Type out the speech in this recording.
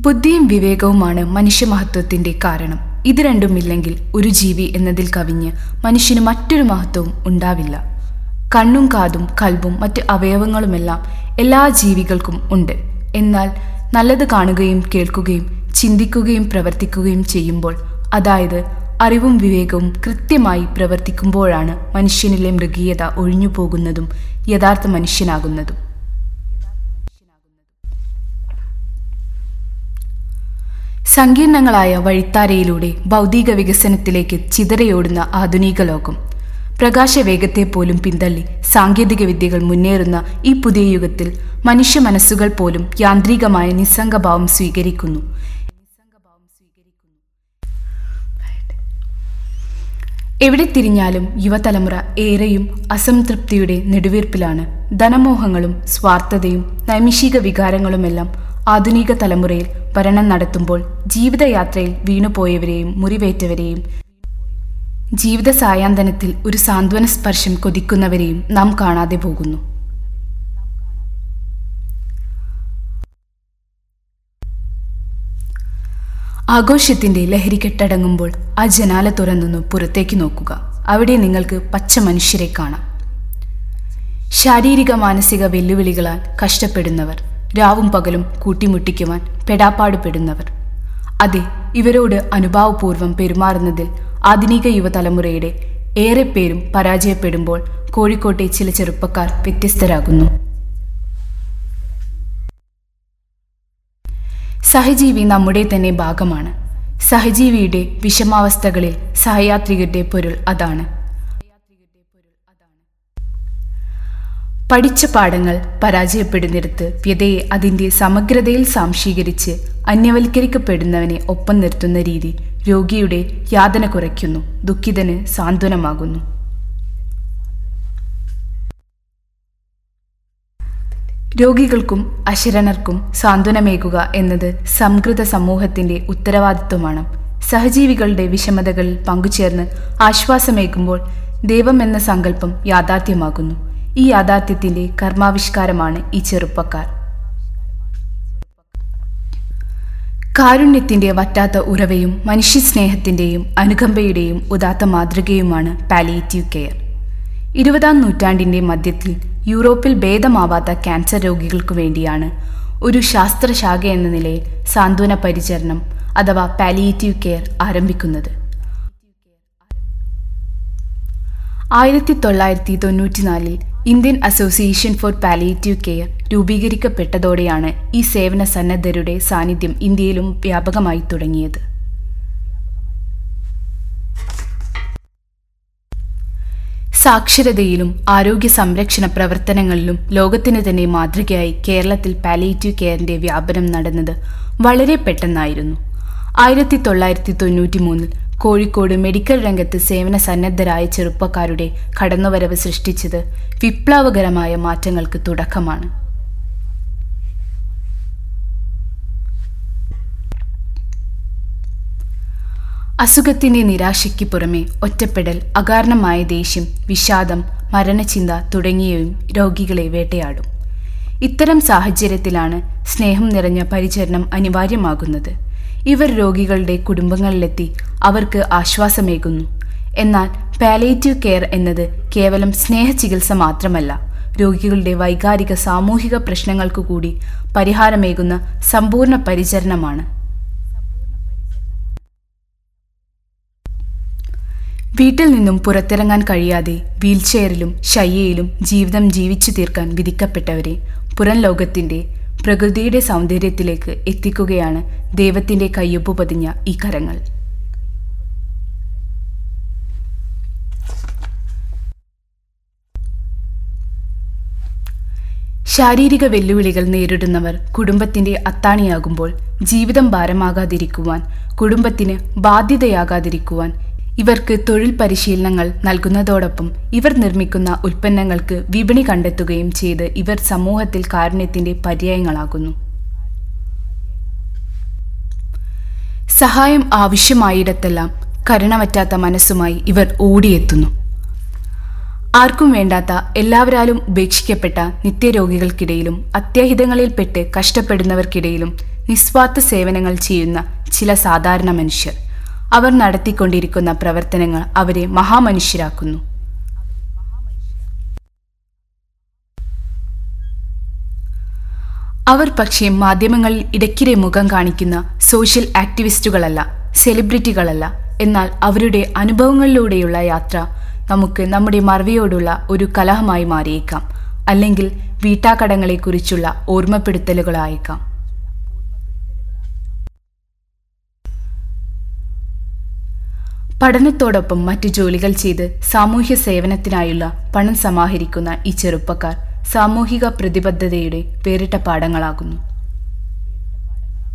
ബുദ്ധിയും വിവേകവുമാണ് മനുഷ്യമഹത്വത്തിന്റെ കാരണം ഇത് രണ്ടുമില്ലെങ്കിൽ ഒരു ജീവി എന്നതിൽ കവിഞ്ഞ് മനുഷ്യന് മറ്റൊരു മഹത്വവും ഉണ്ടാവില്ല കണ്ണും കാതും കൽബും മറ്റ് അവയവങ്ങളുമെല്ലാം എല്ലാ ജീവികൾക്കും ഉണ്ട് എന്നാൽ നല്ലത് കാണുകയും കേൾക്കുകയും ചിന്തിക്കുകയും പ്രവർത്തിക്കുകയും ചെയ്യുമ്പോൾ അതായത് അറിവും വിവേകവും കൃത്യമായി പ്രവർത്തിക്കുമ്പോഴാണ് മനുഷ്യനിലെ മൃഗീയത ഒഴിഞ്ഞു പോകുന്നതും യഥാർത്ഥ മനുഷ്യനാകുന്നതും സങ്കീർണങ്ങളായ വഴിത്താരയിലൂടെ ഭൗതിക വികസനത്തിലേക്ക് ചിതറയോടുന്ന ആധുനിക ലോകം പ്രകാശവേഗത്തെ പോലും പിന്തള്ളി സാങ്കേതിക വിദ്യകൾ മുന്നേറുന്ന ഈ പുതിയ യുഗത്തിൽ മനുഷ്യ മനസ്സുകൾ പോലും യാന്ത്രികമായ നിസ്സംഗഭാവം സ്വീകരിക്കുന്നു എവിടെ തിരിഞ്ഞാലും യുവതലമുറ ഏറെയും അസംതൃപ്തിയുടെ നെടുവീർപ്പിലാണ് ധനമോഹങ്ങളും സ്വാർത്ഥതയും നൈമിഷിക വികാരങ്ങളുമെല്ലാം ആധുനിക തലമുറയിൽ ഭരണം നടത്തുമ്പോൾ ജീവിതയാത്രയിൽ വീണുപോയവരെയും മുറിവേറ്റവരെയും ജീവിത സായാന്തനത്തിൽ ഒരു സാന്ത്വന സ്പർശം കൊതിക്കുന്നവരെയും നാം കാണാതെ പോകുന്നു ആഘോഷത്തിന്റെ ലഹരി കെട്ടടങ്ങുമ്പോൾ ആ ജനാല തുറന്നൊന്ന് പുറത്തേക്ക് നോക്കുക അവിടെ നിങ്ങൾക്ക് പച്ച മനുഷ്യരെ കാണാം ശാരീരിക മാനസിക വെല്ലുവിളികളാൽ കഷ്ടപ്പെടുന്നവർ രാവും പകലും കൂട്ടിമുട്ടിക്കുവാൻ പെടാപ്പാടുപെടുന്നവർ അതെ ഇവരോട് അനുഭാവപൂർവ്വം പെരുമാറുന്നതിൽ ആധുനിക യുവതലമുറയുടെ ഏറെ പേരും പരാജയപ്പെടുമ്പോൾ കോഴിക്കോട്ടെ ചില ചെറുപ്പക്കാർ വ്യത്യസ്തരാകുന്നു സഹജീവി നമ്മുടെ തന്നെ ഭാഗമാണ് സഹജീവിയുടെ വിഷമാവസ്ഥകളിൽ സഹയാത്രികരുടെ പൊരുൾ അതാണ് പഠിച്ച പാഠങ്ങൾ പരാജയപ്പെടുന്നിടത്ത് വ്യതയെ അതിൻ്റെ സമഗ്രതയിൽ സാംശീകരിച്ച് അന്യവൽക്കരിക്കപ്പെടുന്നവനെ ഒപ്പം നിർത്തുന്ന രീതി രോഗിയുടെ യാതന കുറയ്ക്കുന്നു ദുഃഖിതന് സാന്ത്വനമാകുന്നു രോഗികൾക്കും അശരണർക്കും സാന്ത്വനമേകുക എന്നത് സംകൃത സമൂഹത്തിന്റെ ഉത്തരവാദിത്വമാണ് സഹജീവികളുടെ വിഷമതകളിൽ പങ്കുചേർന്ന് ആശ്വാസമേകുമ്പോൾ ദൈവം എന്ന സങ്കല്പം യാഥാർത്ഥ്യമാകുന്നു ഈ യാഥാർത്ഥ്യത്തിന്റെ കർമാവിഷ്കാരമാണ് ഈ ചെറുപ്പക്കാർ കാരുണ്യത്തിന്റെ വറ്റാത്ത ഉറവയും മനുഷ്യസ്നേഹത്തിന്റെയും അനുകമ്പയുടെയും ഉദാത്ത മാതൃകയുമാണ് പാലിയേറ്റീവ് കെയർ ഇരുപതാം നൂറ്റാണ്ടിന്റെ മധ്യത്തിൽ യൂറോപ്പിൽ ഭേദമാവാത്ത ക്യാൻസർ രോഗികൾക്കു വേണ്ടിയാണ് ഒരു ശാസ്ത്രശാഖ എന്ന നിലയിൽ സാന്ത്വന പരിചരണം അഥവാ പാലിയേറ്റീവ് കെയർ ആരംഭിക്കുന്നത് ആയിരത്തി തൊള്ളായിരത്തി തൊണ്ണൂറ്റിനാലിൽ Indian association for palliative care രൂപീകരിക്കപ്പെട്ടതോടെയാണ് ഈ സേവന സന്നദ്ധരുടെ സാന്നിധ്യം ഇന്ത്യയിലും വ്യാപകമായി തുടങ്ങിയത് സാക്ഷരതയിലും ആരോഗ്യ സംരക്ഷണ പ്രവർത്തനങ്ങളിലും ലോകത്തിന് തന്നെ മാതൃകയായി കേരളത്തിൽ പാലിയേറ്റീവ് കെയറിന്റെ വ്യാപനം നടന്നത് വളരെ പെട്ടെന്നായിരുന്നു ആയിരത്തി തൊള്ളായിരത്തി തൊണ്ണൂറ്റി മൂന്നിൽ കോഴിക്കോട് മെഡിക്കൽ രംഗത്ത് സേവന സന്നദ്ധരായ ചെറുപ്പക്കാരുടെ കടന്നുവരവ് സൃഷ്ടിച്ചത് വിപ്ലവകരമായ മാറ്റങ്ങൾക്ക് തുടക്കമാണ് അസുഖത്തിന്റെ നിരാശയ്ക്ക് പുറമെ ഒറ്റപ്പെടൽ അകാരണമായ ദേഷ്യം വിഷാദം മരണചിന്ത തുടങ്ങിയവയും രോഗികളെ വേട്ടയാടും ഇത്തരം സാഹചര്യത്തിലാണ് സ്നേഹം നിറഞ്ഞ പരിചരണം അനിവാര്യമാകുന്നത് ഇവർ രോഗികളുടെ കുടുംബങ്ങളിലെത്തി അവർക്ക് ആശ്വാസമേകുന്നു എന്നാൽ പാലേറ്റീവ് കെയർ എന്നത് കേവലം സ്നേഹ ചികിത്സ മാത്രമല്ല രോഗികളുടെ വൈകാരിക സാമൂഹിക പ്രശ്നങ്ങൾക്കു കൂടി പരിഹാരമേകുന്ന സമ്പൂർണ്ണ പരിചരണമാണ് വീട്ടിൽ നിന്നും പുറത്തിറങ്ങാൻ കഴിയാതെ വീൽചെയറിലും ശയ്യയിലും ജീവിതം ജീവിച്ചു തീർക്കാൻ വിധിക്കപ്പെട്ടവരെ പുറം ലോകത്തിന്റെ പ്രകൃതിയുടെ സൗന്ദര്യത്തിലേക്ക് എത്തിക്കുകയാണ് ദൈവത്തിന്റെ കയ്യൊപ്പ് പതിഞ്ഞ ഈ കരങ്ങൾ ശാരീരിക വെല്ലുവിളികൾ നേരിടുന്നവർ കുടുംബത്തിന്റെ അത്താണിയാകുമ്പോൾ ജീവിതം ഭാരമാകാതിരിക്കുവാൻ കുടുംബത്തിന് ബാധ്യതയാകാതിരിക്കുവാൻ ഇവർക്ക് തൊഴിൽ പരിശീലനങ്ങൾ നൽകുന്നതോടൊപ്പം ഇവർ നിർമ്മിക്കുന്ന ഉൽപ്പന്നങ്ങൾക്ക് വിപണി കണ്ടെത്തുകയും ചെയ്ത് ഇവർ സമൂഹത്തിൽ കാരുണ്യത്തിന്റെ പര്യായങ്ങളാകുന്നു സഹായം ആവശ്യമായിടത്തെല്ലാം കരുണവറ്റാത്ത മനസ്സുമായി ഇവർ ഓടിയെത്തുന്നു ആർക്കും വേണ്ടാത്ത എല്ലാവരാലും ഉപേക്ഷിക്കപ്പെട്ട നിത്യരോഗികൾക്കിടയിലും അത്യാഹിതങ്ങളിൽപ്പെട്ട് കഷ്ടപ്പെടുന്നവർക്കിടയിലും നിസ്വാർത്ഥ സേവനങ്ങൾ ചെയ്യുന്ന ചില സാധാരണ മനുഷ്യർ അവർ നടത്തിക്കൊണ്ടിരിക്കുന്ന പ്രവർത്തനങ്ങൾ അവരെ മഹാമനുഷ്യരാക്കുന്നു അവർ പക്ഷേ മാധ്യമങ്ങളിൽ ഇടയ്ക്കിടെ മുഖം കാണിക്കുന്ന സോഷ്യൽ ആക്ടിവിസ്റ്റുകളല്ല സെലിബ്രിറ്റികളല്ല എന്നാൽ അവരുടെ അനുഭവങ്ങളിലൂടെയുള്ള യാത്ര നമുക്ക് നമ്മുടെ മറവിയോടുള്ള ഒരു കലഹമായി മാറിയേക്കാം അല്ലെങ്കിൽ വീട്ടാക്കടങ്ങളെക്കുറിച്ചുള്ള ഓർമ്മപ്പെടുത്തലുകളായേക്കാം പഠനത്തോടൊപ്പം മറ്റു ജോലികൾ ചെയ്ത് സാമൂഹ്യ സേവനത്തിനായുള്ള പണം സമാഹരിക്കുന്ന ഈ ചെറുപ്പക്കാർ സാമൂഹിക പ്രതിബദ്ധതയുടെ പേരിട്ട പാഠങ്ങളാകുന്നു